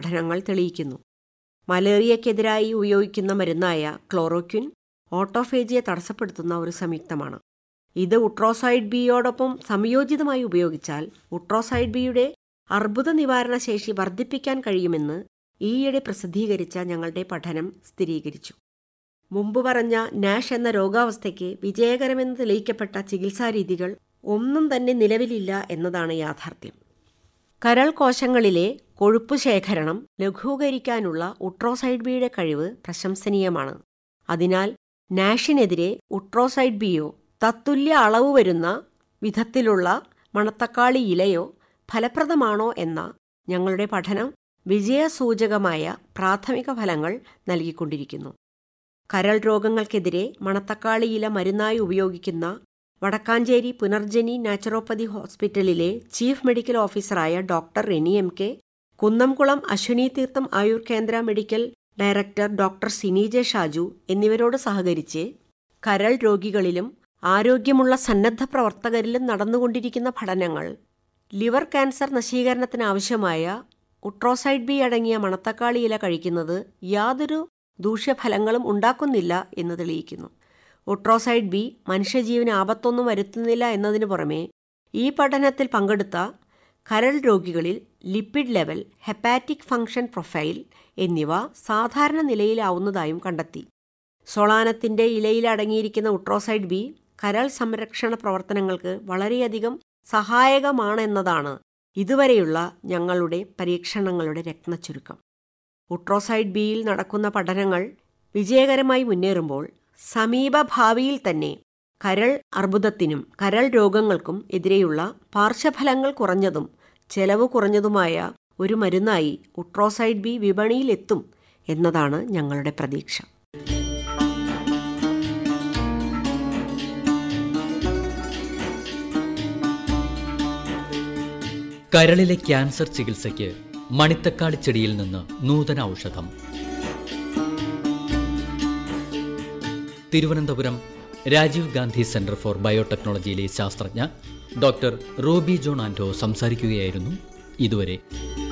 പഠനങ്ങൾ തെളിയിക്കുന്നു മലേറിയക്കെതിരായി ഉപയോഗിക്കുന്ന മരുന്നായ ക്ലോറോക്വിൻ ഓട്ടോഫേജിയെ തടസ്സപ്പെടുത്തുന്ന ഒരു സംയുക്തമാണ് ഇത് ഉട്രോസൈഡ് ബിയോടൊപ്പം സംയോജിതമായി ഉപയോഗിച്ചാൽ ഉട്രോസൈഡ് ബിയുടെ അർബുദ നിവാരണ ശേഷി വർദ്ധിപ്പിക്കാൻ കഴിയുമെന്ന് ഈയിടെ പ്രസിദ്ധീകരിച്ച ഞങ്ങളുടെ പഠനം സ്ഥിരീകരിച്ചു മുമ്പ് പറഞ്ഞ നാഷ് എന്ന രോഗാവസ്ഥയ്ക്ക് വിജയകരമെന്ന് തെളിയിക്കപ്പെട്ട ചികിത്സാരീതികൾ ഒന്നും തന്നെ നിലവിലില്ല എന്നതാണ് യാഥാർത്ഥ്യം കരൾ കോശങ്ങളിലെ കൊഴുപ്പ് ശേഖരണം ലഘൂകരിക്കാനുള്ള ഉട്രോസൈഡ് ബിയുടെ കഴിവ് പ്രശംസനീയമാണ് അതിനാൽ നാഷിനെതിരെ ഉട്രോസൈഡ് ബിയോ തത്തുല്യ അളവ് വരുന്ന വിധത്തിലുള്ള മണത്തക്കാളി ഇലയോ ഫലപ്രദമാണോ എന്ന ഞങ്ങളുടെ പഠനം വിജയസൂചകമായ പ്രാഥമിക ഫലങ്ങൾ നൽകിക്കൊണ്ടിരിക്കുന്നു കരൾ രോഗങ്ങൾക്കെതിരെ മണത്തക്കാളി ഇല മരുന്നായി ഉപയോഗിക്കുന്ന വടക്കാഞ്ചേരി പുനർജനി നാച്ചുറോപ്പതി ഹോസ്പിറ്റലിലെ ചീഫ് മെഡിക്കൽ ഓഫീസറായ doctor Reni M K Kunnamkulam Aswini Theertham Ayur Kendra medical director doctor Sinije Shaju എന്നിവരോട് സഹകരിച്ച് കരൾ രോഗികളിലും ആരോഗ്യമുള്ള സന്നദ്ധ പ്രവർത്തകരിലും നടന്നുകൊണ്ടിരിക്കുന്ന പഠനങ്ങൾ ലിവർ ക്യാൻസർ നശീകരണത്തിനാവശ്യമായ ഉട്രോസൈഡ് ബി അടങ്ങിയ മണത്തക്കാളി ഇല കഴിക്കുന്നത് യാതൊരു ദൂഷ്യഫലങ്ങളും ഉണ്ടാക്കുന്നില്ല എന്ന് തെളിയിക്കുന്നു ഉട്രോസൈഡ് ബി മനുഷ്യജീവന് ആപത്തൊന്നും വരുത്തുന്നില്ല എന്നതിനു പുറമെ ഈ പഠനത്തിൽ പങ്കെടുത്ത കരൾ രോഗികളിൽ lipid level hepatic function profile എന്നിവ സാധാരണ നിലയിലാവുന്നതായും കണ്ടെത്തി സോളാനത്തിന്റെ ഇലയിൽ അടങ്ങിയിരിക്കുന്ന ഉട്രോസൈഡ് ബി കരൾ സംരക്ഷണ പ്രവർത്തനങ്ങൾക്ക് വളരെയധികം സഹായകമാണെന്നതാണ് ഇതുവരെയുള്ള ഞങ്ങളുടെ പരീക്ഷണങ്ങളുടെ രത്നച്ചുരുക്കം ഉട്രോസൈഡ് ബിയിൽ നടക്കുന്ന പഠനങ്ങൾ വിജയകരമായി മുന്നേറുമ്പോൾ സമീപ ഭാവിയിൽ തന്നെ കരൾ അർബുദത്തിനും കരൾ രോഗങ്ങൾക്കും എതിരെയുള്ള പാർശ്വഫലങ്ങൾ കുറഞ്ഞതും ചെലവ് കുറഞ്ഞതുമായ ഒരു മരുന്നായി ഉട്രോസൈഡ് ബി വിപണിയിലെത്തും എന്നതാണ് ഞങ്ങളുടെ പ്രതീക്ഷ കരളിലെ ക്യാൻസർ ചികിത്സയ്ക്ക് മണിത്തക്കാളി ചെടിയിൽ നിന്ന് നൂതന ഔഷധം തിരുവനന്തപുരം രാജീവ് ഗാന്ധി സെന്റർ ഫോർ ബയോടെക്നോളജിയിലെ ശാസ്ത്രജ്ഞ ഡോക്ടർ റോബി ജോൺ ആൻഡോ സംസാരിക്കുകയായിരുന്നു ഇതുവരെ